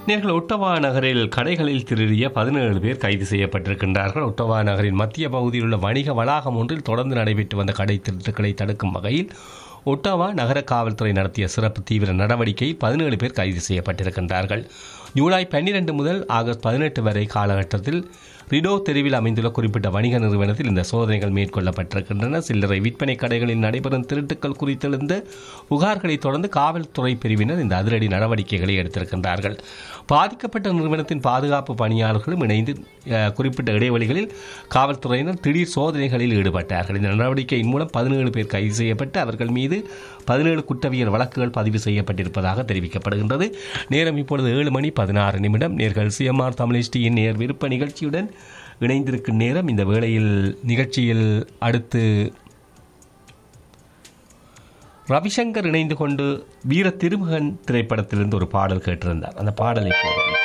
நேர்கள் ஒட்டவா நகரில் கடைகளில் திருடிய பதினேழு பேர் கைது செய்யப்பட்டிருக்கின்றார்கள் ஒட்டவா நகரின் மத்திய பகுதியில் உள்ள வணிக வளாகம் ஒன்றில் தொடர்ந்து நடைபெற்று வந்த கடை திருட்டுக்களை தடுக்கும் வகையில் ஒட்டாவா நகர காவல்துறை நடத்திய சிறப்பு தீவிர நடவடிக்கையில் பதினேழு பேர் கைது செய்யப்பட்டிருக்கின்றார்கள் ஜூலை பன்னிரண்டு முதல் ஆகஸ்ட் பதினெட்டு வரை காலகட்டத்தில் ரிடோ தெருவில் அமைந்துள்ள குறிப்பிட்ட வணிக நிறுவனத்தில் இந்த சோதனைகள் மேற்கொள்ளப்பட்டிருக்கின்றன சில்லறை விற்பனை கடைகளில் நடைபெறும் திருட்டுக்கள் குறித்தெழுந்த புகார்களை தொடர்ந்து காவல்துறை பிரிவினர் இந்த அதிரடி நடவடிக்கைகளை எடுத்திருக்கின்றார்கள் பாதிக்கப்பட்ட நிறுவனத்தின் பாதுகாப்பு பணியாளர்களும் இணைந்து அஹ், குறிப்பிட்ட இடைவெளிகளில் காவல்துறையினர் திடீர் சோதனைகளில் ஈடுபட்டார்கள் இந்த நடவடிக்கையின் மூலம் பதினேழு பேர் கைது செய்யப்பட்டு அவர்கள் மீது பதினேழு குற்றவியல் வழக்குகள் பதிவு செய்யப்பட்டிருப்பதாக தெரிவிக்கப்படுகின்றது நேரம் இப்பொழுது ஏழு மணி பதினாறு நிமிடம் நேர்கள் சிஎம்ஆர் தமிழ்டியின் நேர் விருப்ப நிகழ்ச்சியுடன் இணைந்திருக்கும் நேரம் இந்த வேளையில் நிகழ்ச்சியில் அடுத்து ரவிசங்கர் இணைந்து கொண்டு வீர திருமகன் திரைப்படத்திலிருந்து ஒரு பாடல் கேட்டிருந்தார் அந்த பாடலை போடுவோம்